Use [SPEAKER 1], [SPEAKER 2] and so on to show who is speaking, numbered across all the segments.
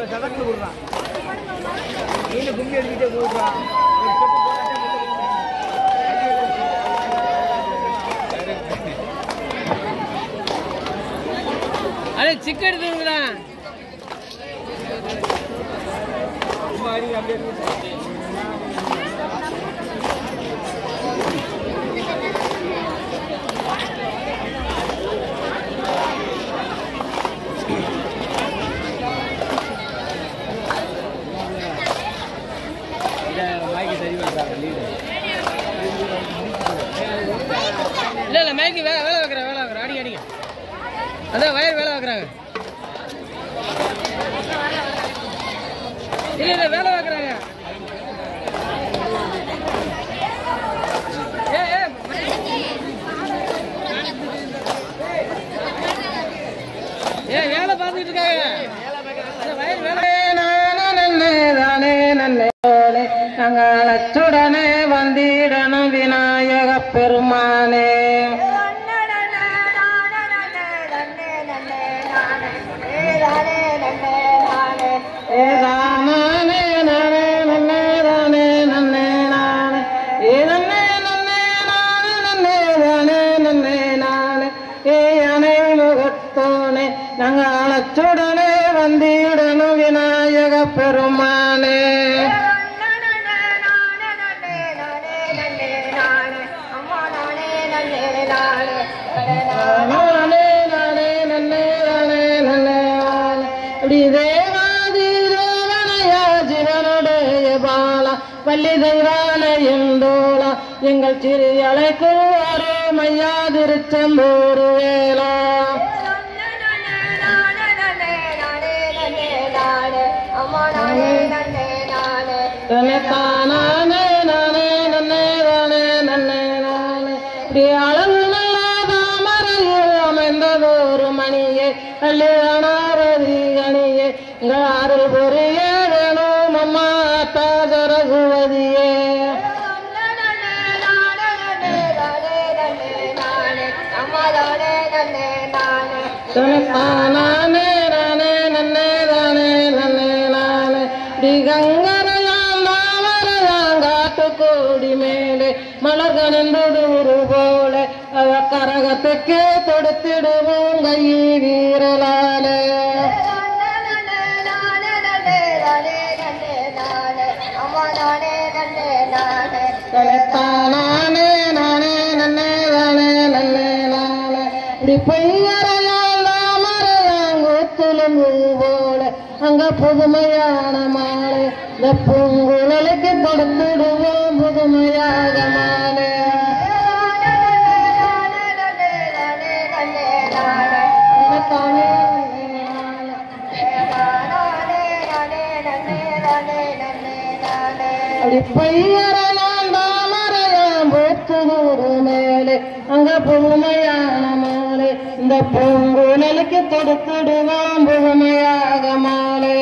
[SPEAKER 1] இல்லை சதக்கில் விடுறான் மீன் கும்பி அடிக்கிட்டே போடுறான் ஒரு step போடாட்டே முட்டை
[SPEAKER 2] அடே சிக்கு எடுத்துங்களா
[SPEAKER 1] சும்மா அடிக்க அப்படியே இருக்கு.
[SPEAKER 2] இல்ல இல்ல மைக்கு வேலை வேலை வைக்கிறேன் வேலை வைக்கிறேன் அடிங்க அடிங்க அதான் வயர் வேலை வைக்கிறாங்க இல்ல இல்ல வேலை வைக்கிறாங்க ஏ ஏ ஏ வேலை பார்த்துட்டு இருக்காங்க இந்த வயர் வேலை
[SPEAKER 3] நாங்களச்சுடனே வந்திடணும் விநாயக பெருமானே ஏதானே நானே நன்னே தானே நன்னே நானே ஏதன்னே நன்னே நானே நன்னே தானே நன்னே நானே ஏ அணை முகத்தோனே நாங்களச்சுடனே வந்திடணும் விநாயக பெருமானே நானே நானே நன்னே நானே நன்னே நானே இப்படி தேவாதி தேவனையா ஜீவனுடைய பாலா வள்ளி தெய்வான எந்தோலா எங்கள் சிறு அழைக்கும் ஒரு மையா திருச்செம்பூர் வேலா தன்னை தானானே நானே நன்னே தானே நன்னே நானே இப்படி அளவு நல்ல தாமரையில் அமைந்ததொரு மணியே அள்ளி அனாரதி அணியே எங்கள் அருள் பொறிய வேணும் அம்மா தாதரகுவதியே தன்னை தானானே நானே நன்னே தானே நன்னே நானே இப்படி கங்கரையாம் தாமரையாம் காட்டு கோடி மேலே மலர் கணிந்தது ஒரு போல அவ கரகத்துக்கே தொடுத்திடுவோம் கை வீரலாலே தனத்தானே நானே நன்னே தானே நன்னே நானே இப்படி பொய்யறையால் தாமரையாங்கூத்துலுங்கு போல அங்க புதுமையான மாலை இந்த பூங்குழலுக்கு கொடுத்துடுவோம் புதுமையாக மாலை தனத்தானே அப்படி பையரெல்லாம் தாமரையாம் போத்துதூரு மேலே அங்க புதுமையான மாலை இந்த பூங்குழலுக்கு கொடுத்துடுவான் புதுமையாக மாலை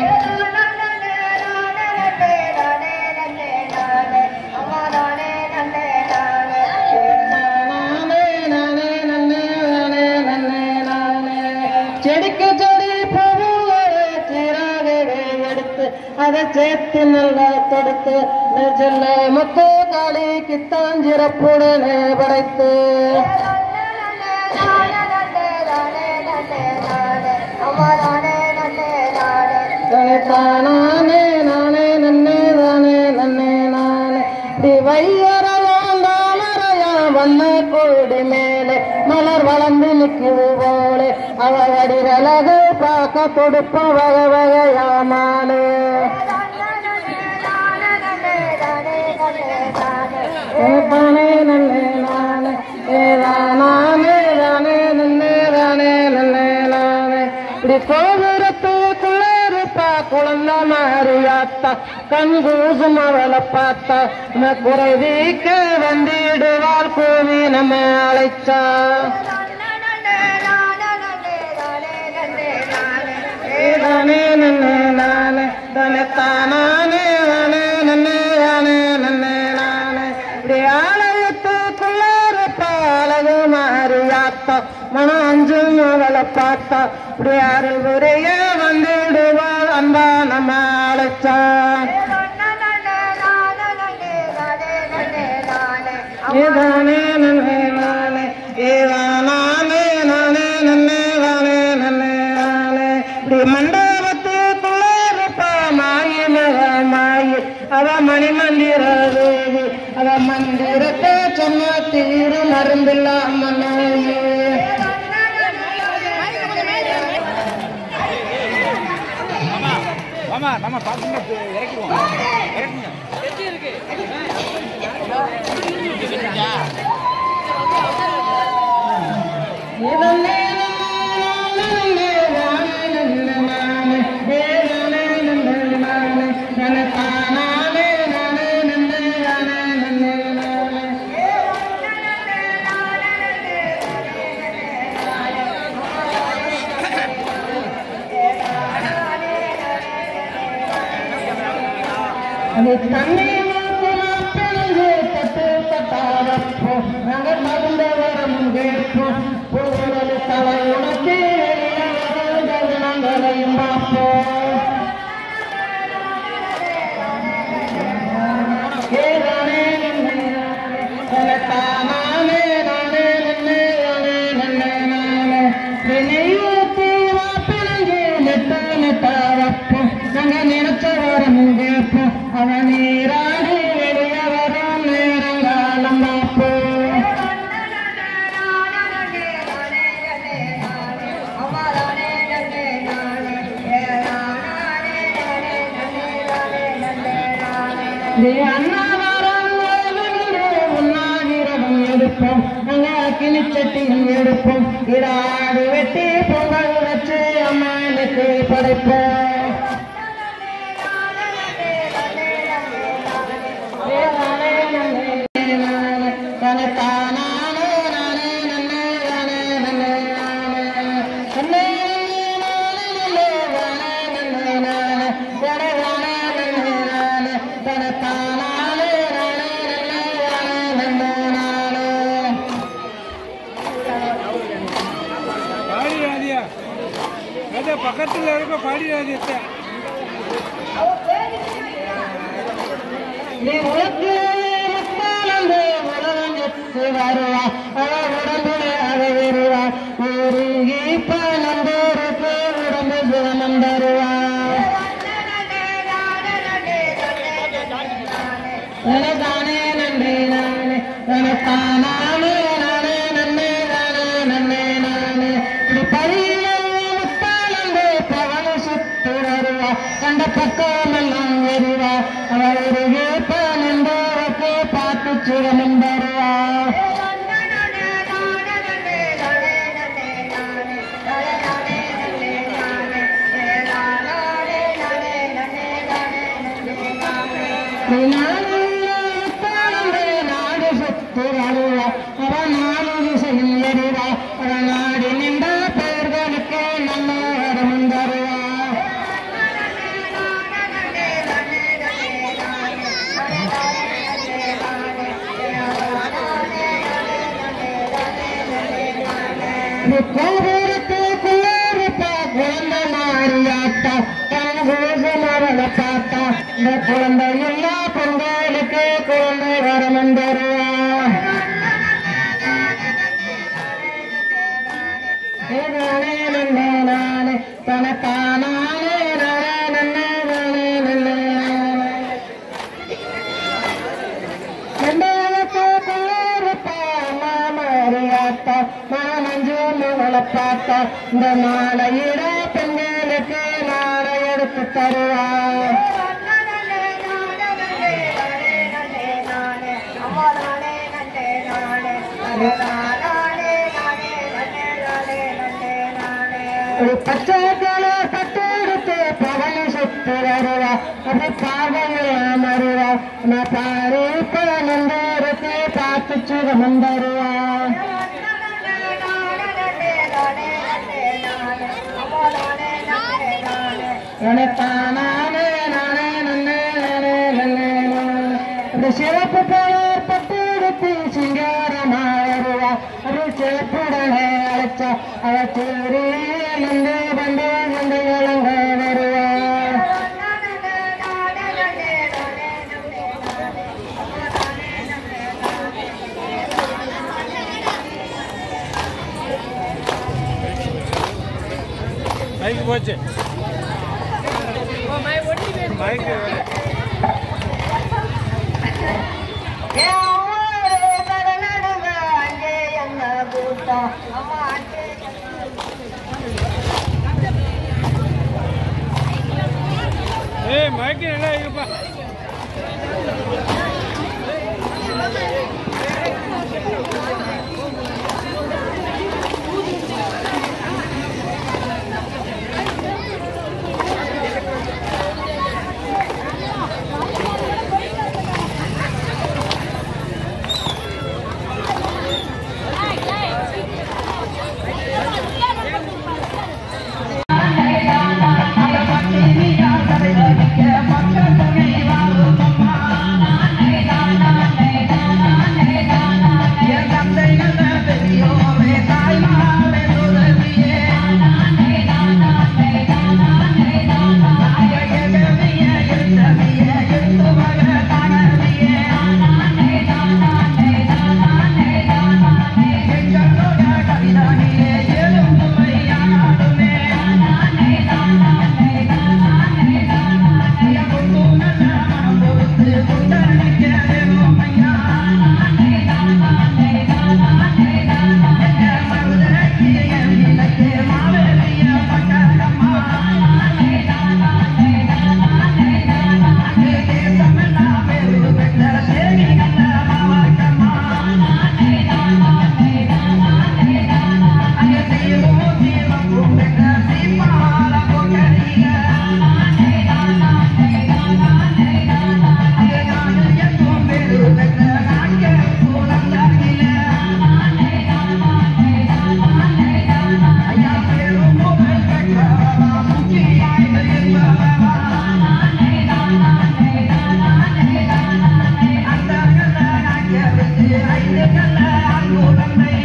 [SPEAKER 3] நானே நானே நன்னே நானே நன்னே நானே செடிக்கு செடி பூவே சீராகவே எடுத்து அதை சேர்த்து நல்லா தொடுத்து நெஜல்ல முத்து காளிக்கு தாஞ்சிறப்புடனே படைத்து தானே நானே நன்னே தானே நன்னே நானே இப்படி வையறையாம் தாமரையாம் வண்ண கோடி மேலே மலர் வளர்ந்து நிற்குது போலே அவ வடிவலகு பார்க்க தொடுப்ப வகை வகையாமானே தானே நன்னே நானே ஏதானே தானே நன்னே தானே நன்னே நானே இப்படி கோபுரத்துக்குள்ளே இருப்பா குழந்தை மாறியாத்தா கண் கூசும் அவளை பார்த்தா நம்ம குறை வீக்க வந்திடுவாள் கூவி நம்ம அழைச்சா தானே நன்னே நானே தானே தானே நானே நன்னே தானே நன்னே நானே இப்படி ஆலயத்துக்குள்ளே இருப்பா அழகு மாறியாத்தா மனம் அஞ்சும் அவளை பார்த்தா இப்படி அருள் உரைய வந்துடுவாள் அன்பா நம்ம அழைச்சான் ஏதானே நன்னே நானே ஏதானே நானே நன்னே நானே நன்னே நானே இப்படி மண்டபத்துக்குள்ளே இருப்பா மாயி மக மாயி அவ மணி மந்திர தேவி அவ மந்திரத்தை சொன்ன தீரு மருந்தில்லாம நோயே
[SPEAKER 1] ஆமா நம்ம பார்த்து இறக்கிடுவோம் இறக்குங்க
[SPEAKER 3] அது தண்ணி பிழிஞ்சு தட்டு தட்டாரப்போ நாங்கள் மருந்த வரம் கேட்போம் பூரல் தலை உனக்கு நாங்களையும் பார்ப்போம் ஏதானே நன்னே நானே தானே நானே நன்னே நானே நன்னே நானே வினையூத்தி வாப்பிழங்கு நெட்ட நெட்டாரப்போம் நாங்க நினைச்ச வரம் கேட்போம் அவன் நீராடி வெளிய வரும் நேரங்காலம் பார்ப்போம் எடுப்போம் கிணிச்சட்டியும் எடுப்போம் இடாடு வெட்டி பொங்கல் வச்சு அம்மனுக்கு படைப்போம்
[SPEAKER 1] பாடிடாதியா அதான் பக்கத்தில் இருக்க பாடிடாதியத்தை
[SPEAKER 3] நீ உனக்கு முத்தானந்து உலகத்துக்கு வருவா அவ உடம்புல அதை வருவா உருகி பணந்தோருக்கு உடம்பு சுகமம் தருவா எனதானே நன்றி நானே எனக்கானானே நானே நன்னே நானே நன்னே நானே இப்படி பரியில முத்தானந்து பவனு சுத்து வருவா கண்ட பக்கமெல்லாம் வருவா அவள் உருகி பணந்தோருக்கு பார்த்து சுகமம் தருவா நாடு சுத்து வருவா அவ நாடு திசையும் வருவா அவ நாடு நின்ற பெயர்களுக்கு நல்ல வரமும் தருவா கோபுரத்து குளறுப்பா குழந்தை மாறியாட்டா கண்கூசு மரண பார்த்தா இந்த குழந்தை எல்லா பொங்கலுக்கு குழந்தை வரமன் தருவா நானே நன்னே நானே தனத்தானானே நானே நன்னே நானே நன்னே நானே ரெண்டாவது குளிர்ப்பா மாமரியாத்தா மாமஞ்சு மகளை பார்த்தா இந்த மாலையிட பெண்களுக்கு நாளை எடுத்து தருவா ஒரு பச்சை கலர் பட்டு எடுத்து பவனி சுத்தி வருவா அப்படி பாவங்கள் மறுவா நான் பாரு பழந்தோருக்கு பார்த்து சுகமம் தருவா எனத்தானானே நானே நன்னே நானே நன்னே நானே அப்படி சிவப்பு கலர் பட்டு எடுத்து சிங்காரமா வருவா அப்படி சிவப்புடனே அழைச்சா அவ சூரிய நந்து பண்டு வந்து இளங்க வருவா
[SPEAKER 1] மைக் போச்சு மைக்
[SPEAKER 3] என் ஊரு கடலடுவ, அங்கே என்ன கூட்டம் அம்மா அங்கே
[SPEAKER 1] ஏய் மைக் நல்லா இருப்பா
[SPEAKER 3] ஐந்து கல்ல அன்புடமை